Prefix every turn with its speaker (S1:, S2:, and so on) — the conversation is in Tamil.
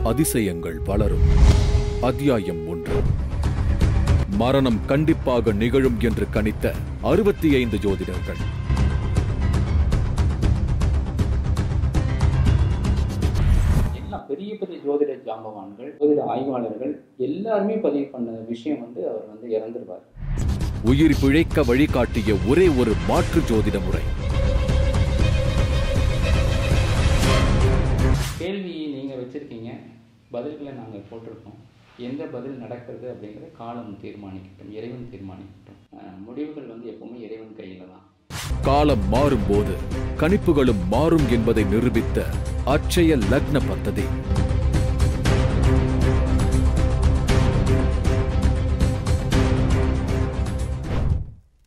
S1: அதிசயங்கள் வளரும் அத்தியாயம் ஒன்று மரணம் கண்டிப்பாக நிகழும் என்று கணித்த அறுபத்தி ஐந்து ஜோதிடர்கள்
S2: எல்லாம் பெரிய பெரிய ஜோதிட ஜாம்பவான்கள் ஜோதிட ஆய்வாளர்கள் எல்லாருமே பதிவு பண்ண விஷயம் வந்து அவர் வந்து இறந்துருவார்
S1: உயிர் பிழைக்க வழிகாட்டிய ஒரே ஒரு மாற்று ஜோதிட முறை
S2: கேள்வி நீங்கள் வச்சுருக்கீங்க பதில்களை நாங்கள் போட்டிருக்கோம் எந்த பதில் நடக்கிறது அப்படிங்கிறத காலம் தீர்மானிக்கட்டும் இறைவன் தீர்மானிக்கட்டும் அஹ் முடிவுகள் வந்து எப்பவுமே இறைவன் கையில் தான்
S1: காலம் மாறும்போது கணிப்புகளும் மாறும் என்பதை நிரூபித்த அட்சய லக்ன பத்ததி